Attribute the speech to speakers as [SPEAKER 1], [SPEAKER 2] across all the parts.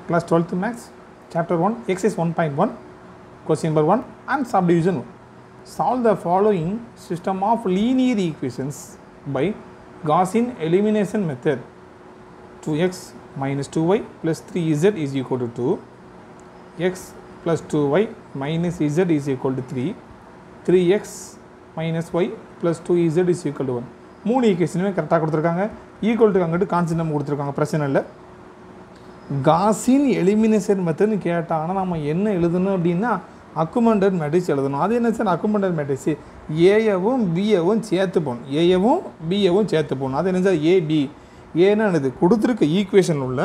[SPEAKER 1] class 12th maths chapter 1 exercise 1.1 question number 1 and subdivision 1 solve the following system of linear equations by Gaussian elimination method 2x minus 2y plus 3z is equal to 2 x plus 2y minus z is equal to 3 3x minus y plus 2z is equal to 1 மூணு ஈக்குவேஷனுமே கரெக்டாக கொடுத்துருக்காங்க equal to அங்கிட்டு constant நம்ம கொடுத்துருக்காங்க பிரச்சனை இல்லை காசின் elimination மெத்தட்னு கேட்டாங்கன்னா நம்ம என்ன எழுதணும் அப்படின்னா அக்குமெண்டட் மேட்ரிக்ஸ் எழுதணும் அது என்ன சார் அக்குமெண்டட் மேட்ரிக்ஸ் ஏயவும் பிஏவும் சேர்த்து போகணும் ஏயவும் பிஏவும் சேர்த்து போகணும் அது என்ன சார் ஏபி ஏன்னா இது கொடுத்துருக்க ஈக்குவேஷன் உள்ள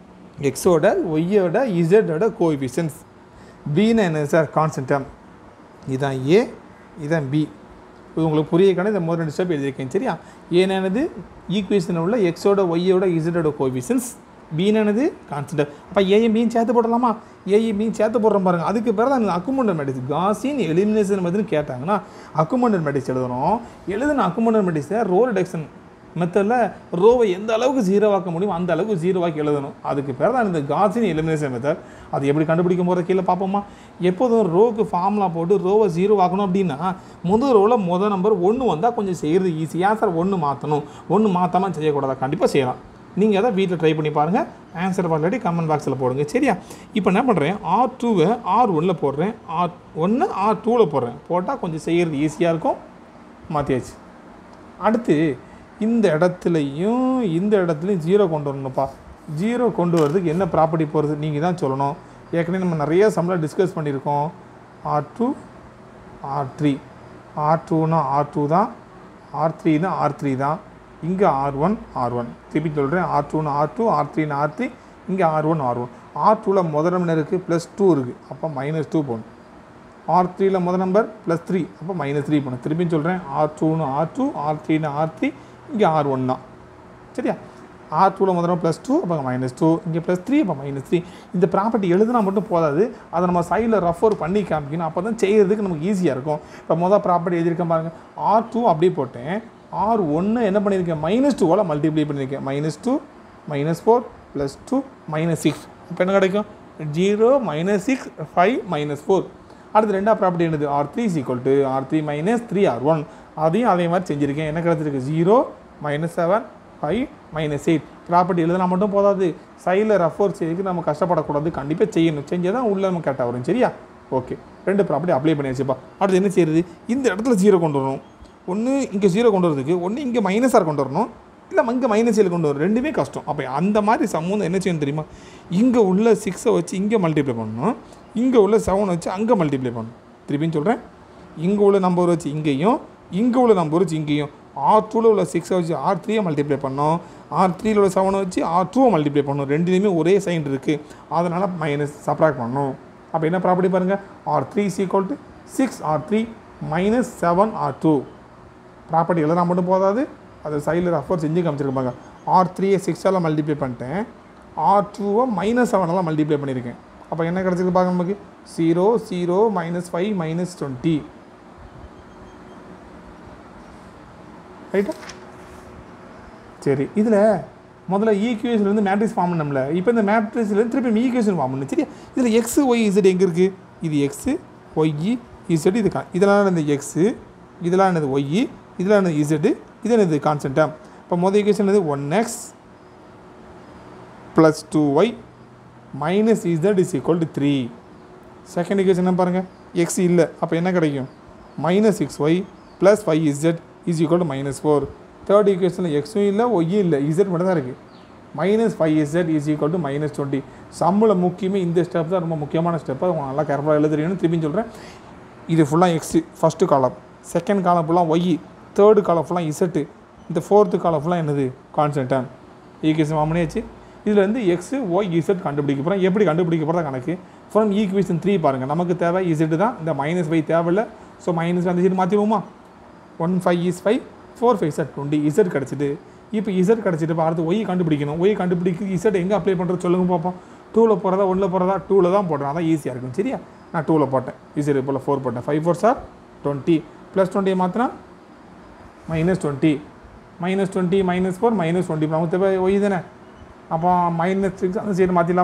[SPEAKER 1] எக்ஸோட ஒய்யோட இசட்டோட கோஎஃபிஷியன்ஸ் பின்னா என்ன சார் கான்ஸ்டன்டம் இதான் ஏ இதான் பி இது உங்களுக்கு புரியக்கான இந்த முதல் ரெண்டு ஸ்டெப் எழுதியிருக்கேன் சரியா ஏனானது ஈக்குவேஷன் உள்ள எக்ஸோட ஒய்யோட இசட்டோட கோஎஃபிஷியன்ஸ் பீனானது கான்ஸ்டன்ட் அப்போ ஏயும் பியும் சேர்த்து போடலாமா ஏயும் பியும் சேர்த்து போடுறோம் பாருங்க அதுக்கு பிறகு அந்த அக்குமெண்டர் மேட்ரிக்ஸ் காசின் எலிமினேஷன் மாதிரி கேட்டாங்கன்னா அக்குமெண்டர் மேட்ரிக்ஸ் எழுதணும் எழுதின அக்குமெண்டர் மேட்ரிக்ஸை ரோ ரிடக்ஷன் மெத்தடில் ரோவை எந்த அளவுக்கு ஜீரோவாக்க முடியும் அந்த அளவுக்கு ஜீரோவாக்கி எழுதணும் அதுக்கு பேர் தான் இந்த காசின் எலிமினேஷன் மெத்தட் அது எப்படி கண்டுபிடிக்கும் போகிற கீழே பார்ப்போமா எப்போதும் ரோக்கு ஃபார்முலா போட்டு ரோவை ஜீரோ ஆக்கணும் அப்படின்னா முதல் ரோவில் முதல் நம்பர் ஒன்று வந்தால் கொஞ்சம் செய்கிறது ஈஸியாக சார் ஒன்று மாற்றணும் ஒன்று மாற்றாமல் செய்யக்கூடாதா கண்டிப்பாக செய்யலாம் நீங்கள் அதை வீட்டில் ட்ரை பண்ணி பாருங்கள் ஆன்சர் வரலாட்டி கமெண்ட் பாக்ஸில் போடுங்க சரியா இப்போ என்ன பண்ணுறேன் ஆர் டூவை ஆர் ஒன்னில் போடுறேன் ஆர் ஒன்று ஆர் டூவில் போடுறேன் போட்டால் கொஞ்சம் செய்கிறது ஈஸியாக இருக்கும் மாற்றியாச்சு அடுத்து இந்த இடத்துலையும் இந்த இடத்துலையும் ஜீரோ கொண்டு வரணும்ப்பா ஜீரோ கொண்டு வரதுக்கு என்ன ப்ராப்பர்ட்டி போகிறது நீங்கள் தான் சொல்லணும் ஏற்கனவே நம்ம நிறைய சம்பளம் டிஸ்கஸ் பண்ணியிருக்கோம் R two R three R டூனா ஆர் டூ தான் ஆர் த்ரீனா ஆர் த்ரீ தான் இங்கே ஆர் ஒன் ஆர் ஒன் திருப்பி சொல்கிறேன் ஆர் டூனா ஆர் டூ ஆர் த்ரீனா ஆர் த்ரீ இங்கே R one R one R டூவில் முதல் நம்பர் இருக்குது ப்ளஸ் டூ இருக்குது அப்போ மைனஸ் டூ போகணும் ஆர் த்ரீயில் முதல் நம்பர் ப்ளஸ் த்ரீ அப்போ மைனஸ் த்ரீ போகணும் திருப்பி சொல்கிறேன் ஆர் டூன்னு ஆர் டூ ஆர் த்ரீன்னு ஆர் த்ரீ இங்கே ஆர் ஒன் தான் சரியா ஆர் டூவில் முதல்ல ப்ளஸ் டூ அப்போ மைனஸ் டூ இங்கே ப்ளஸ் த்ரீ அப்போ மைனஸ் த்ரீ இந்த ப்ராப்பர்ட்டி எழுதுனா மட்டும் போதாது அதை நம்ம சைடில் ரஃபர் பண்ணி காமிக்கணும் அப்போ தான் செய்கிறதுக்கு நமக்கு ஈஸியாக இருக்கும் இப்போ மொதல் ப்ராப்பர்ட்டி எழுதியிருக்கேன் பாருங்கள் ஆர் டூ அப்படியே போட்டேன் ஆர் ஒன்று என்ன பண்ணியிருக்கேன் மைனஸ் டூவால் மல்டிப்ளை பண்ணியிருக்கேன் minus two minus four plus two minus six இப்போ என்ன கிடைக்கும் zero minus six five minus four அடுத்து ரெண்டாவது ப்ராப்பர்ட்டி என்னது R three equal to R three minus three R one அதையும் அதே மாதிரி செஞ்சுருக்கேன் என்ன கிடச்சிருக்கு zero minus seven five minus eight property எழுதுனா மட்டும் போதாது சைடில் ரஃபோர் செய்யறதுக்கு நம்ம கஷ்டப்படக்கூடாது கண்டிப்பாக செய்யணும் செஞ்சால் தான் உள்ளே நம்ம கரெக்டாக வரும் சரியா ஓகே ரெண்டு ப்ராப்பர்ட்டி அப்ளை பண்ணி வச்சுப்பா அடுத்து என்ன செய்யுது இந்த இடத்துல ஜீரோ கொண்டு வரணும் ஒன்று இங்கே ஜீரோ கொண்டு வரதுக்கு ஒன்று இங்கே மைனஸாக கொண்டு வரணும் இல்லை இங்கே மைனஸ் ஏழு கொண்டு வரும் ரெண்டுமே கஷ்டம் அப்போ அந்த மாதிரி சம்மந்தம் என்ன செய்யணும் தெரியுமா இங்கே உள்ள சிக்ஸை வச்சு இங்கே மல்டிப்ளை பண்ணணும் இங்கே உள்ள செவனை வச்சு அங்கே மல்டிப்ளை பண்ணணும் திருப்பின்னு சொல்கிறேன் இங்கே உள்ள நம்பர் வச்சு இங்கேயும் இங்கே உள்ள நம்பர் வச்சு இங்கேயும் ஆர் டூவில் உள்ள சிக்ஸை வச்சு ஆர் த்ரீயை மல்டிப்ளை பண்ணோம் ஆர் த்ரீயில் உள்ள செவனை வச்சு ஆர் டூவை மல்டிப்ளை பண்ணணும் ரெண்டுலேயுமே ஒரே சைன் இருக்குது அதனால் மைனஸ் சப்ராக்ட் பண்ணணும் அப்போ என்ன ப்ராப்பர்ட்டி பாருங்கள் R three is equal to six R three minus seven R two property எழுதனா மட்டும் போதாது அது சைடில் ரஃபர் செஞ்சு காமிச்சிருப்பாங்க ஆர் த்ரீயை சிக்ஸால் மல்டிப்ளை பண்ணிட்டேன் ஆர் டூவை மைனஸ் செவனால் மல்டிப்ளை பண்ணியிருக்கேன் அப்போ என்ன கிடச்சிருக்கு பாருங்க நமக்கு zero zero minus five minus twenty ரைட்டா சரி இதில் முதல்ல ஈக்குவேஷன்லேருந்து மேட்ரிக்ஸ் ஃபார்ம் பண்ணல இப்போ இந்த மேட்ரிக்ஸ்லேருந்து திருப்பி ஈக்குவேஷன் ஃபார்ம் பண்ணு சரியா இதில் எக்ஸு ஒய் இசட் எங்கே இருக்குது இது எக்ஸு ஒய் இசட் இது கா இதெல்லாம் இந்த எக்ஸு இதெல்லாம் என்னது ஒய் இதெல்லாம் என்னது இசட்டு இது என்னது கான்ஸ்டன்ட்டா இப்போ முதல் ஈக்குவேஷன் என்னது one X plus two Y minus Z is equal to three second equation என்ன பாருங்கள் எக்ஸ் இல்லை அப்போ என்ன கிடைக்கும் minus six Y plus five Z is equal to minus four third ஈக்குவேஷனில் எக்ஸும் இல்லை ஒய்யும் இல்லை இசட் மட்டும் தான் இருக்குது minus five Z is equal to minus twenty சம்பளம் முக்கியமே இந்த ஸ்டெப் தான் ரொம்ப முக்கியமான ஸ்டெப்பு அவங்க நல்லா கேர்ஃபுல்லாக எழுதுறீங்கன்னு திருப்பி சொல்கிறேன் இது ஃபுல்லாக எக்ஸு ஃபஸ்ட்டு காலம் செகண்ட் காலம் ஃபுல்லாக ஒய் தேர்டு காலம் ஃபுல்லாக இசட்டு இந்த ஃபோர்த்து காலம் ஃபுல்லாக என்னது கான்ஸ்டன்ட்டான் ஈக்குவேஷன் மாமனியாச்சு இதில் வந்து எக்ஸு ஒய் இசட் கண்டுபிடிக்க போகிறோம் எப்படி கண்டுபிடிக்க போகிறதா கணக்கு ஃப்ரம் ஈக்குவேஷன் த்ரீ பாருங்கள் நமக்கு தேவை இசட்டு தான் இந்த மைனஸ் ஃபைவ் தேவையில்லை ஸோ மைனஸ் அந்த சைடு மாற்றிடுவோமா one five is five four five sir twenty Z கிடச்சிட்டு இப்போ இசட் கிடச்சிட்டு இப்போ அடுத்து ஒய் கண்டுபிடிக்கணும் ஒய் கண்டுபிடிக்க இசட் எங்கே அப்ளை பண்ணுறது சொல்லுங்க பார்ப்போம் டூவில் போகிறதா ஒன்றில் போகிறதா டூவில் தான் போடுறேன் அதான் ஈஸியாக இருக்கும் சரியா நான் டூவில் போட்டேன் இசட் போல் ஃபோர் போட்டேன் five four sir twenty plus டுவெண்ட்டியை மாற்றினா minus twenty minus twenty minus four minus twenty நமக்கு தேவை ஒய் தானே அப்போ மைனஸ் சிக்ஸ் அந்த சைடு மாற்றிடலாமா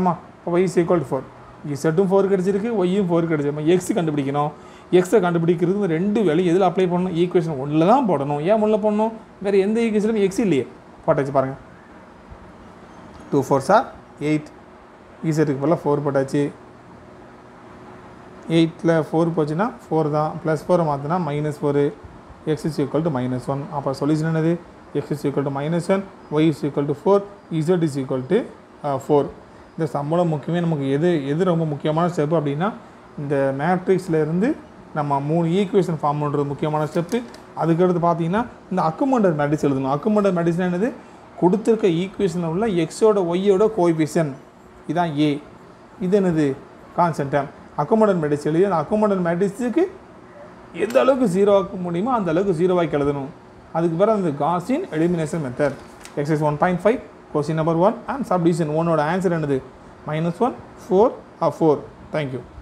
[SPEAKER 1] Y is equal to four இசட்டும் ஃபோர் கிடச்சிருக்கு ஒய்யும் ஃபோர் கிடச்சிருக்கு நம்ம எக்ஸ் கண்டுபிடிக்கணும் எக்ஸை கண்டுபிடிக்கிறது இந்த ரெண்டு வேலையும் எதில் அப்ளை பண்ணணும் ஈக்குவேஷன் ஒன்றில் தான் போடணும் ஏன் ஒன்றில் போடணும் வேறு எந்த ஈக்குவேஷனும் எக்ஸ் இல்லையே போட்டாச்சு பாருங்கள் டூ ஃபோர் சார் எயிட் ஈசட்டுக்கு பதிலாக ஃபோர் போட்டாச்சு எயிட்டில் ஃபோர் போச்சுன்னா ஃபோர் தான் ப்ளஸ் ஃபோரை மாற்றினா minus four X is equal to minus one அப்போ சொல்யூஷன் என்னது X is equal to minus one Y is equal to four Z is equal to four இந்த சம்பளம் முக்கியமே நமக்கு எது எது ரொம்ப முக்கியமான ஸ்டெப் அப்படின்னா இந்த மேட்ரிக்ஸில் இருந்து நம்ம மூணு ஈக்குவேஷன் ஃபார்ம் பண்ணுறது முக்கியமான ஸ்டெப்பு அதுக்கடுத்து பார்த்தீங்கன்னா இந்த அக்குமெண்டர் மேட்ரிக்ஸ் எழுதணும் அக்குமெண்டர் மேட்ரிக்ஸ் என்னது கொடுத்துருக்க ஈக்குவேஷனில் உள்ள எக்ஸோட ஒய்யோட கோஎஃபிஷியன் இதான் ஏ இது என்னது கான்சென்டம் அக்குமெண்டர் மேட்ரிக்ஸ் எழுதி அந்த அக்குமெண்டர் மேட்ரிக்ஸுக்கு எந்த அளவுக்கு ஜீரோ ஆக்க முடியுமோ அந்த அளவுக்கு ஜீரோவாக்கி எழுதணும் அதுக்கு பிறகு அந்த Gaussian elimination method exercise one point five question number one and subdivision ஒன்னோட ஆன்சர் என்னது minus one four four thank you